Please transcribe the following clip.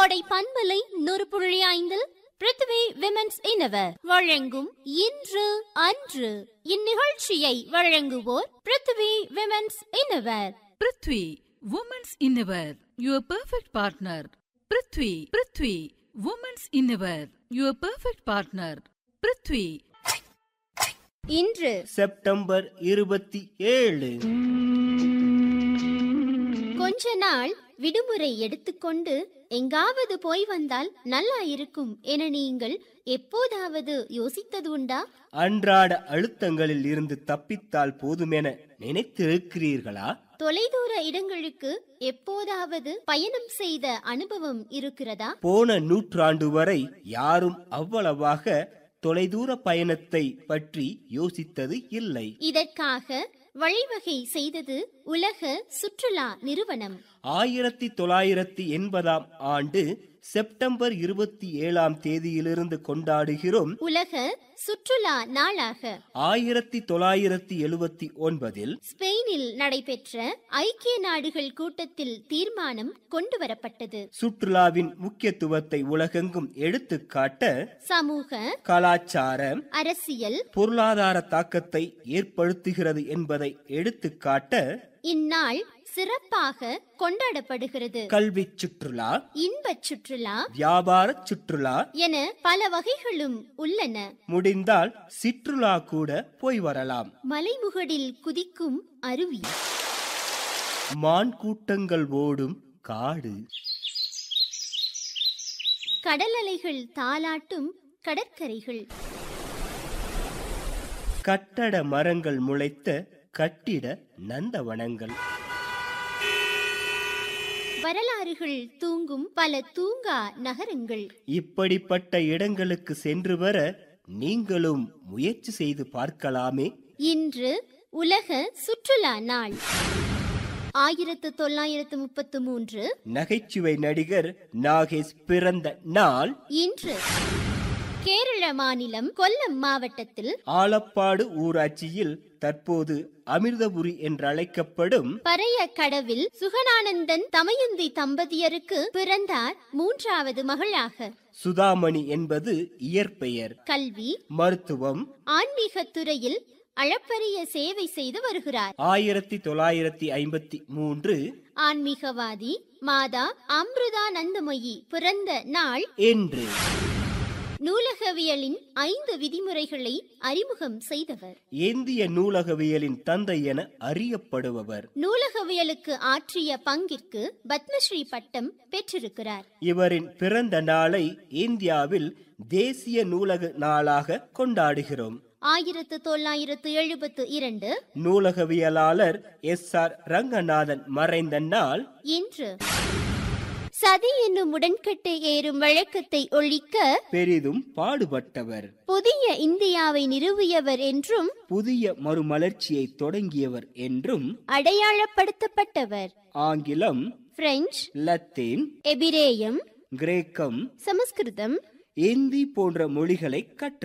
கோடை பண்பலை நூறு புள்ளி ஐந்தில் பிருத்வி விமென்ஸ் இனவர் வழங்கும் இன்று அன்று இந்நிகழ்ச்சியை வழங்குவோர் Prithvi women's innerwear Prithvi women's innerwear your perfect partner Prithvi Prithvi women's innerwear your perfect partner Prithvi இன்று செப்டம்பர் இருபத்தி ஏழு கொஞ்ச நாள் விடுமுறை எடுத்துக்கொண்டு எங்காவது போய் வந்தால் நல்லா இருக்கும் என நீங்கள் எப்போதாவது யோசித்தது உண்டா அன்றாட அழுத்தங்களில் இருந்து தப்பித்தால் போதுமென நினைத்திருக்கிறீர்களா தொலைதூர இடங்களுக்கு எப்போதாவது பயணம் செய்த அனுபவம் இருக்கிறதா போன நூற்றாண்டு வரை யாரும் அவ்வளவாக தொலைதூர பயணத்தை பற்றி யோசித்தது இல்லை இதற்காக வழிவகை செய்தது உலக சுற்றுலா நிறுவனம் ஆயிரத்தி தொள்ளாயிரத்தி எண்பதாம் ஆண்டு செப்டம்பர் இருபத்தி ஏழாம் தேதியிலிருந்து கொண்டாடுகிறோம் உலக சுற்றுலா நாளாக ஆயிரத்தி தொள்ளாயிரத்தி எழுபத்தி ஒன்பதில் ஸ்பெயினில் நடைபெற்ற ஐக்கிய நாடுகள் கூட்டத்தில் தீர்மானம் கொண்டு வரப்பட்டது சுற்றுலாவின் முக்கியத்துவத்தை உலகெங்கும் எடுத்துக்காட்ட சமூக கலாச்சார அரசியல் பொருளாதார தாக்கத்தை ஏற்படுத்துகிறது என்பதை எடுத்துக்காட்ட இந்நாள் சிறப்பாக கொண்டாடப்படுகிறது கல்வி சுற்றுலா இன்பச் சுற்றுலா வியாபார சுற்றுலா என பல வகைகளும் உள்ளன முடிந்தால் சிற்றுலா கூட போய் வரலாம் மலைமுகடில் குதிக்கும் அருவி மான் கூட்டங்கள் ஓடும் காடு கடல் அலைகள் தாலாட்டும் கடற்கரைகள் கட்டட மரங்கள் முளைத்த கட்டிட நந்தவனங்கள் வரலாறுகள் தூங்கும் பல தூங்கா நகரங்கள் இப்படிப்பட்ட இடங்களுக்கு சென்று வர நீங்களும் முயற்சி செய்து பார்க்கலாமே இன்று உலக சுற்றுலா நாள் ஆயிரத்து தொள்ளாயிரத்து முப்பத்து மூன்று நகைச்சுவை நடிகர் நாகேஷ் பிறந்த நாள் இன்று கேரள மாநிலம் கொல்லம் மாவட்டத்தில் ஆலப்பாடு ஊராட்சியில் தற்போது அமிர்தபுரி என்றழைக்கப்படும் பறைய கடவில் சுகனானந்தன் தமயந்தி தம்பதியருக்கு பிறந்தார் மூன்றாவது மகளாக சுதாமணி என்பது இயற்பெயர் கல்வி மருத்துவம் ஆன்மீகத் துறையில் அளப்பரிய சேவை செய்து வருகிறார் ஆயிரத்தி தொள்ளாயிரத்தி ஐம்பத்தி மூன்று ஆன்மீகவாதி மாதா அம்ருதானந்தமயி பிறந்த நாள் என்று நூலகவியலின் ஐந்து விதிமுறைகளை அறிமுகம் செய்தவர் இந்திய நூலகவியலின் தந்தை என அறியப்படுபவர் நூலகவியலுக்கு ஆற்றிய பங்கிற்கு பத்மஸ்ரீ பட்டம் பெற்றிருக்கிறார் இவரின் பிறந்த நாளை இந்தியாவில் தேசிய நூலக நாளாக கொண்டாடுகிறோம் ஆயிரத்து தொள்ளாயிரத்து எழுபத்து இரண்டு நூலகவியலாளர் எஸ் ஆர் ரங்கநாதன் மறைந்த நாள் இன்று சதி என்னும் உடன்கட்டை ஏறும் வழக்கத்தை ஒழிக்க பெரிதும் பாடுபட்டவர் புதிய இந்தியாவை நிறுவியவர் என்றும் புதிய மறுமலர்ச்சியை தொடங்கியவர் என்றும் அடையாளப்படுத்தப்பட்டவர் ஆங்கிலம் பிரெஞ்சு லத்தீன் எபிரேயம் கிரேக்கம் சமஸ்கிருதம் இந்தி போன்ற மொழிகளை கற்ற